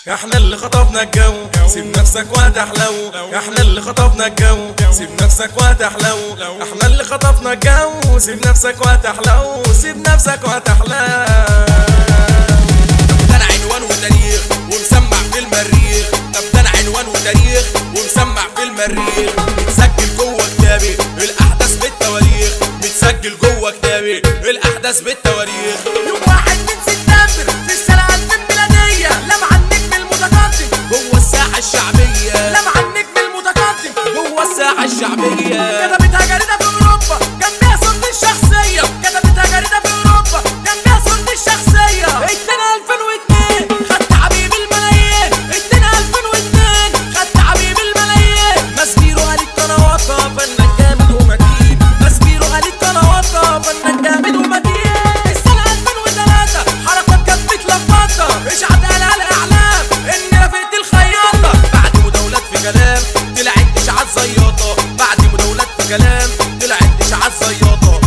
احنا اللي خطفنا الجو سيب نفسك وهتحلو احنا اللي خطفنا الجو سيب نفسك وهتحلو احنا اللي خطفنا الجو سيب نفسك وهتحلو سيب نفسك وهتحلو ده انا عنوان وتاريخ ومسمع في المريخ طب ده انا عنوان وتاريخ ومسمع في المريخ متسجل جوه كتابي الاحداث بالتواريخ متسجل جوه كتابي الاحداث بالتواريخ يوم واحد من سبتمبر في السنة 2000 ميلادية لمع النجم المتقدم جوه الساحه الشعبيه لمع النجم المتقدم جوه الساحه الشعبيه كتبتها جريدة في أوروبا كان فيها صورتي الشخصية كتبتها جريدة في أوروبا كان فيها صورتي الشخصية ادينا 2002 خدت حبيب الملايين ادينا 2002 خدت حبيب الملايين مسبيرو عليك قنواتها فنان جامد ومتين مسبيرو عليك قنواتها فنان جامد ومتين السنة 2003 حركات كانت متلخبطة اشعت قالها الإعلام إن رفقت الخياطة بعد مداولات في كلام طلعت اشاعات زياطه بعد مداولات في كلام طلعت اشاعات زياطه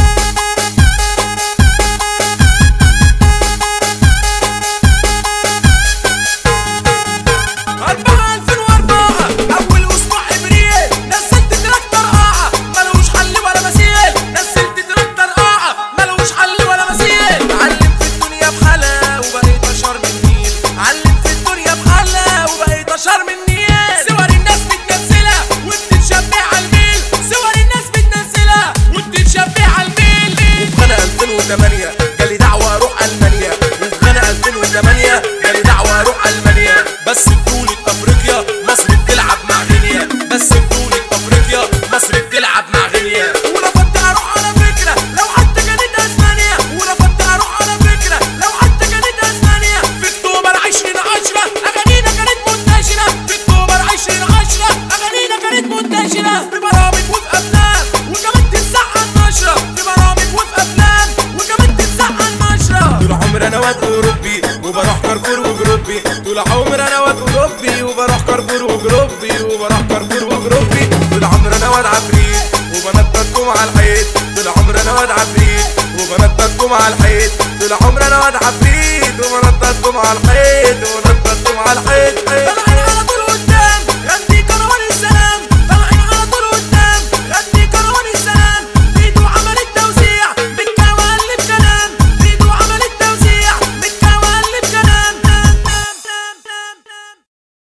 أربعة 2004 أول أسبوع إبريل نزلت تراك طرقعة ملوش حل ولا مثيل نزلت تراك طرقعة ملوش حل ولا مثيل علم في الدنيا بحالها وبقيت اشهر من النيل علم في الدنيا بحالها وبقيت أشهر من النيل صور الناس متنزلة وبتتشبه على الميل صور الناس متنزلة وبتتشبه على الميل وفي سنة 2008 جالي دعوة اروح المانيا وفي سنة 2008 جالي دعوة اروح المانيا بس بطولة افريقيا مصر بتلعب مع غينيا بس بطولة افريقيا مصر بتلعب مع غينيا ورفضت اروح على فكرة لو حتى كانت اسبانيا ورفضت اروح على فكرة لو حتى كانت اسبانيا في اكتوبر 2010 اغانينا كانت منتشرة في اكتوبر 2010 اغانينا كانت منتشرة في برامج وفي افلام وكمان تتسحن نشرة في برامج وفي افلام وكمان تتسحن نشرة طول عمري انا واد اوروبي وبروح كارفور وجروبي طول عمري انا واد اوروبي وبروح كارفور وجروبي وبروح كارفور وجروبي طول عمري انا واد عفريت وبنططكم على الحيط طول عمري انا واد عفريت وبنططكم على الحيط طول عمري انا واد عفريت وبنططكم على الحيط وبنططكم على الحيط طلع